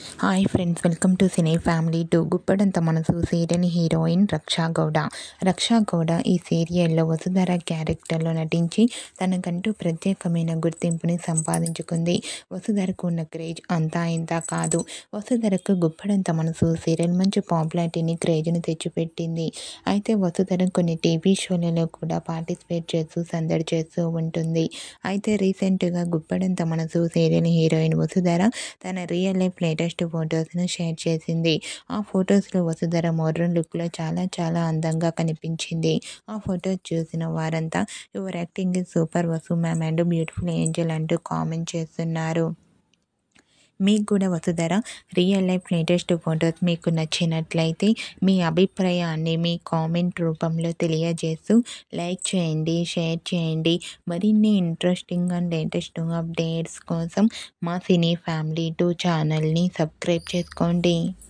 hi friends welcome to cine family to Guppedantha Manasu serial heroine Raksha Gowda Raksha Gowda ఈ సీరియల్లో వసుధర క్యారెక్టర్లో నటించి తనకంటూ ప్రత్యేకమైన గుర్తింపుని సంపాదించుకుంది వసుధరకు ఉన్న క్రేజ్ అంతా ఇంత కాదు వసుధరకు గుప్పడంత మనసు సీరియల్ మంచి పాపులారిటీని క్రేజ్ని తెచ్చిపెట్టింది అయితే వసుధర కొన్ని టీవీ షోలలో కూడా పార్టిసిపేట్ చేస్తూ సందడి చేస్తూ ఉంటుంది అయితే రీసెంట్గా గుప్పడంత మనసు సీరియల్ హీరోయిన్ వసుధర తన రియల్ లైఫ్ లేటెస్ట్ ఫొటోస్ను షేర్ చేసింది ఆ ఫొటోస్లో వసుధర మోడ్రన్ లుక్లో చాలా చాలా అందంగా కనిపించింది ఆ ఫొటోస్ చూసిన వారంతా your acting is super Vasu ma'am and beautiful angel అంటూ కామెంట్ చేస్తున్నారు మీకు కూడా Vasudhara real life latest photos మీకు నచ్చినట్లయితే మీ అభిప్రాయాన్ని మీ కామెంట్ రూపంలో తెలియజేస్తూ లైక్ చేయండి షేర్ చేయండి మరిన్ని ఇంట్రెస్టింగ్ అండ్ లేటెస్ట్ అప్డేట్స్ కోసం మా సినీ ఫ్యామిలీ టూ ఛానల్ని సబ్స్క్రైబ్ చేసుకోండి